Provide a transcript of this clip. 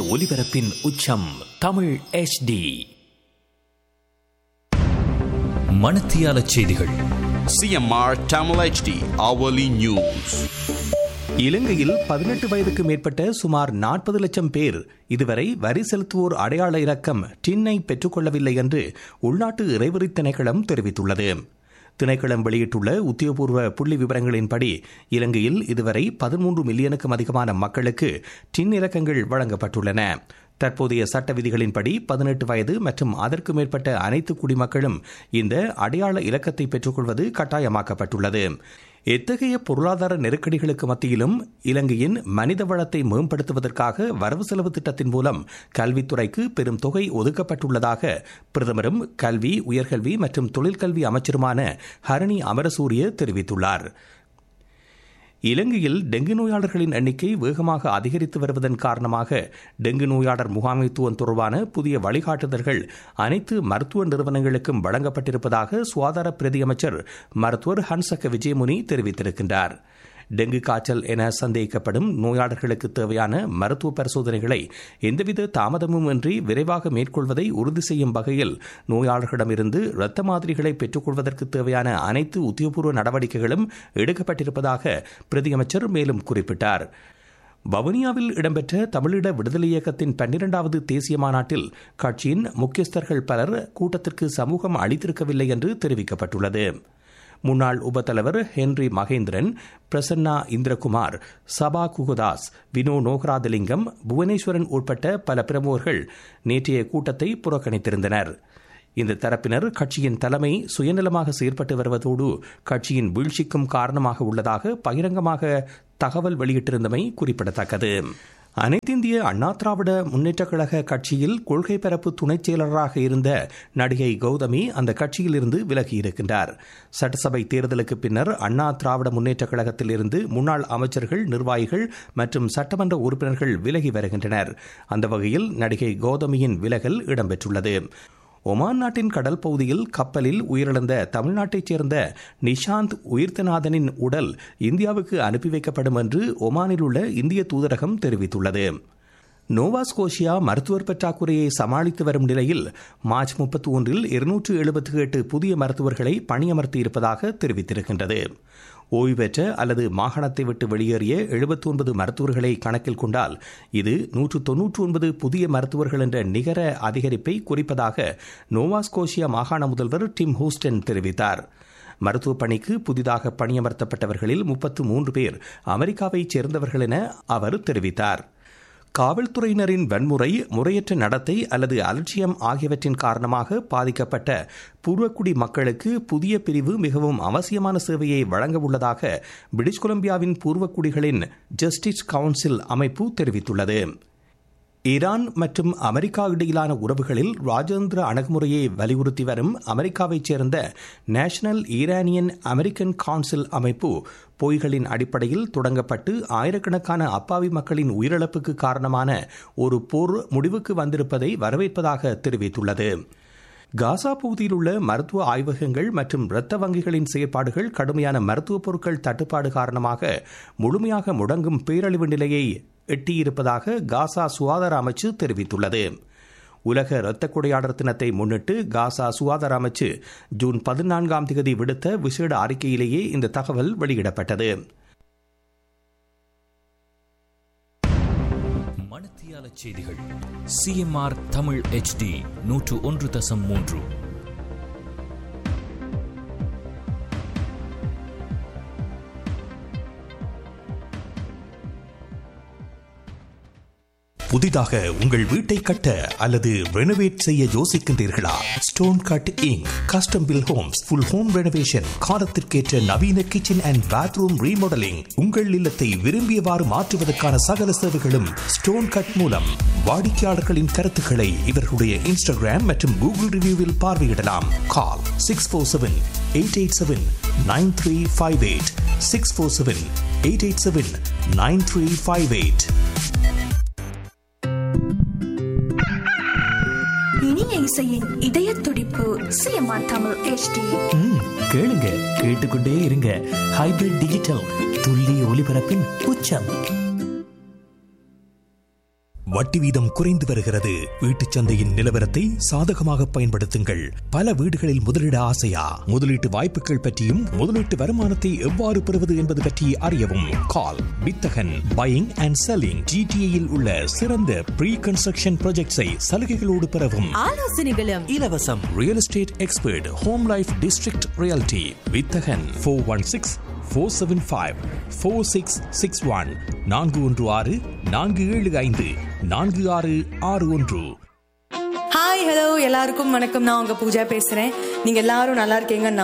ஒலிபரப்பின் உச்சம் தமிழ் HD மணத்தியால செய்திகள் CMR Tamil HD hourly news. இலங்கையில் பதினெட்டு வயதுக்கு மேற்பட்ட சுமார் நாற்பது லட்சம் பேர் இதுவரை வரி செலுத்துவோர் அடையாள இலக்கம் டின்னை பெற்றுக்கொள்ளவில்லை என்று உள்நாட்டு இறைவரி திணைக்களம் தெரிவித்துள்ளது திணைக்களம் வெளியிட்டுள்ள உத்தியோகபூர்வ புள்ளி விவரங்களின்படி இலங்கையில் இதுவரை பதிமூன்று மில்லியனுக்கும் அதிகமான மக்களுக்கு டின் இலக்கங்கள் வழங்கப்பட்டுள்ளன தற்போதைய சட்ட விதிகளின்படி பதினெட்டு வயது மற்றும் அதற்கு மேற்பட்ட அனைத்து குடிமக்களும் இந்த அடையாள இலக்கத்தை பெற்றுக்கொள்வது கட்டாயமாக்கப்பட்டுள்ளது எத்தகைய பொருளாதார நெருக்கடிகளுக்கு மத்தியிலும் இலங்கையின் மனித வளத்தை மேம்படுத்துவதற்காக வரவு செலவு திட்டத்தின் மூலம் கல்வித்துறைக்கு பெரும் தொகை ஒதுக்கப்பட்டுள்ளதாக பிரதமரும் கல்வி உயர்கல்வி மற்றும் தொழிற்கல்வி அமைச்சருமான ஹரணி அமரசூரிய தெரிவித்துள்ளார் இலங்கையில் டெங்கு நோயாளர்களின் எண்ணிக்கை வேகமாக அதிகரித்து வருவதன் காரணமாக டெங்கு நோயாளர் முகாமைத்துவம் தொடர்பான புதிய வழிகாட்டுதல்கள் அனைத்து மருத்துவ நிறுவனங்களுக்கும் வழங்கப்பட்டிருப்பதாக சுகாதார பிரதியமைச்சர் மருத்துவர் ஹன்சக விஜயமுனி தெரிவித்திருக்கின்றார் டெங்கு காய்ச்சல் என சந்தேகிக்கப்படும் நோயாளர்களுக்கு தேவையான மருத்துவ பரிசோதனைகளை எந்தவித தாமதமும் இன்றி விரைவாக மேற்கொள்வதை உறுதி செய்யும் வகையில் நோயாளர்களிடமிருந்து இரத்த மாதிரிகளை பெற்றுக்கொள்வதற்கு தேவையான அனைத்து உத்தியோகபூர்வ நடவடிக்கைகளும் எடுக்கப்பட்டிருப்பதாக பிரதியமைச்சர் மேலும் குறிப்பிட்டார் வவுனியாவில் இடம்பெற்ற தமிழீழ விடுதலை இயக்கத்தின் பன்னிரண்டாவது தேசிய மாநாட்டில் கட்சியின் முக்கியஸ்தர்கள் பலர் கூட்டத்திற்கு சமூகம் அளித்திருக்கவில்லை என்று தெரிவிக்கப்பட்டுள்ளது முன்னாள் உபத்தலைவர் ஹென்றி மகேந்திரன் பிரசன்னா இந்திரகுமார் சபா குகுதாஸ் வினோ நோகராதலிங்கம் புவனேஸ்வரன் உட்பட்ட பல பிரமுகர்கள் நேற்றைய கூட்டத்தை புறக்கணித்திருந்தனர் இந்த தரப்பினர் கட்சியின் தலைமை சுயநலமாக செயற்பட்டு வருவதோடு கட்சியின் வீழ்ச்சிக்கும் காரணமாக உள்ளதாக பகிரங்கமாக தகவல் வெளியிட்டிருந்தமை குறிப்பிடத்தக்கது அனைத்திந்திய அண்ணா திராவிட முன்னேற்றக் கழக கட்சியில் கொள்கை பரப்பு துணைச் செயலராக இருந்த நடிகை கௌதமி அந்த கட்சியிலிருந்து விலகியிருக்கின்றார் சட்டசபை தேர்தலுக்கு பின்னர் அண்ணா திராவிட முன்னேற்றக் கழகத்தில் இருந்து முன்னாள் அமைச்சர்கள் நிர்வாகிகள் மற்றும் சட்டமன்ற உறுப்பினர்கள் விலகி வருகின்றனர் அந்த வகையில் நடிகை கௌதமியின் விலகல் இடம்பெற்றுள்ளது ஒமான் நாட்டின் கடல் பகுதியில் கப்பலில் உயிரிழந்த தமிழ்நாட்டைச் சேர்ந்த நிஷாந்த் உயிர்த்தநாதனின் உடல் இந்தியாவுக்கு அனுப்பி வைக்கப்படும் என்று ஒமானில் உள்ள இந்திய தூதரகம் தெரிவித்துள்ளது நோவாஸ்கோஷியா மருத்துவர் பற்றாக்குறையை சமாளித்து வரும் நிலையில் மார்ச் முப்பத்தி ஒன்றில் இருநூற்று எழுபத்தி எட்டு புதிய மருத்துவர்களை பணியமர்த்தி இருப்பதாக தெரிவித்திருக்கின்றது ஓய்வு பெற்ற அல்லது மாகாணத்தை விட்டு வெளியேறிய எழுபத்தி ஒன்பது மருத்துவர்களை கணக்கில் கொண்டால் இது நூற்று தொன்னூற்று ஒன்பது புதிய மருத்துவர்கள் என்ற நிகர அதிகரிப்பை குறிப்பதாக நோவாஸ்கோஷியா மாகாண முதல்வர் டிம் ஹூஸ்டன் தெரிவித்தார் மருத்துவ பணிக்கு புதிதாக பணியமர்த்தப்பட்டவர்களில் முப்பத்து மூன்று பேர் அமெரிக்காவைச் சேர்ந்தவர்கள் என அவர் தெரிவித்தார் காவல்துறையினரின் வன்முறை முறையற்ற நடத்தை அல்லது அலட்சியம் ஆகியவற்றின் காரணமாக பாதிக்கப்பட்ட பூர்வக்குடி மக்களுக்கு புதிய பிரிவு மிகவும் அவசியமான சேவையை வழங்க உள்ளதாக பிரிட்டிஷ் கொலம்பியாவின் பூர்வக்குடிகளின் ஜஸ்டிஸ் கவுன்சில் அமைப்பு தெரிவித்துள்ளது ஈரான் மற்றும் அமெரிக்கா இடையிலான உறவுகளில் ராஜேந்திர அணுகுமுறையை வலியுறுத்தி வரும் அமெரிக்காவைச் சேர்ந்த நேஷனல் ஈரானியன் அமெரிக்கன் கவுன்சில் அமைப்பு பொய்களின் அடிப்படையில் தொடங்கப்பட்டு ஆயிரக்கணக்கான அப்பாவி மக்களின் உயிரிழப்புக்கு காரணமான ஒரு போர் முடிவுக்கு வந்திருப்பதை வரவேற்பதாக தெரிவித்துள்ளது காசா பகுதியில் உள்ள மருத்துவ ஆய்வகங்கள் மற்றும் இரத்த வங்கிகளின் செயற்பாடுகள் கடுமையான மருத்துவப் பொருட்கள் தட்டுப்பாடு காரணமாக முழுமையாக முடங்கும் பேரழிவு நிலையை எட்டியிருப்பதாக காசா சுகாதார அமைச்சு தெரிவித்துள்ளது உலக இரத்த கொடையாளர் தினத்தை முன்னிட்டு காசா சுகாதார அமைச்சு ஜூன் பதினான்காம் தேதி விடுத்த விசேட அறிக்கையிலேயே இந்த தகவல் வெளியிடப்பட்டது மணத்தியால செய்திகள் சிஎம்ஆர் தமிழ் HD நூற்று ஒன்று தசம் மூன்று புதிதாக உங்கள் வீட்டை கட்ட அல்லது ரெனோவேட் செய்ய யோசிக்கின்றீர்களா stone cut inc custom built homes full home renovation காலத்திற்கேற்ற நவீன கிச்சன் அண்ட் பாத்ரூம் ரீமாடலிங் உங்கள் இல்லத்தை விரும்பியவாறு மாற்றுவதற்கான சகல சேவைகளும் ஸ்டோன் கட் மூலம் வாடிக்கையாளர்களின் கருத்துக்களை இவர்களுடைய இன்ஸ்டாகிராம் மற்றும் கூகுள் ரிவ்யூவில் பார்வையிடலாம் call six four seven eight eight seven nine three five eight six four seven eight eight seven nine three five eight இனிய இசையின் இதய துடிப்பு சிஎம்ஆர் தமிழ் HD ம், கேளுங்க கேட்டுக்கொண்டே இருங்க ஹைபிரிட் டிஜிட்டல் துல்லிய ஒலிபரப்பின் உச்சம் வட்டி வீதம் குறைந்து வருகிறது வீட்டுச் சந்தையின் நிலவரத்தை சாதகமாக பயன்படுத்துங்கள் பல வீடுகளில் முதலீட ஆசையா முதலீட்டு வாய்ப்புகள் பற்றியும் முதலீட்டு வருமானத்தை எவ்வாறு பெறுவது என்பது பற்றி அறியவும் கால் வித்தகன் பையிங் அண்ட் செல்லிங் ஜிடிஏயில் உள்ள சிறந்த ப்ரீ கன்ஸ்ட்ரக்ஷன் ப்ராஜெக்ட்ஸை சலுகைகளோடு பெறவும் ஆலோசனைகளும் இலவசம் real estate expert home life district realty வித்தகன் four one six four seven five four six six one நான்கு ஒன்று ஆறு நான்கு ஏழு ஐந்து நான்கு ஆறு ஆறு ஒன்று ஹாய் ஹலோ எல்லாருக்கும் வணக்கம் நான் உங்க பூஜா பேசுறேன் நீங்க எல்லாரும் நல்லா இருக்கீங்க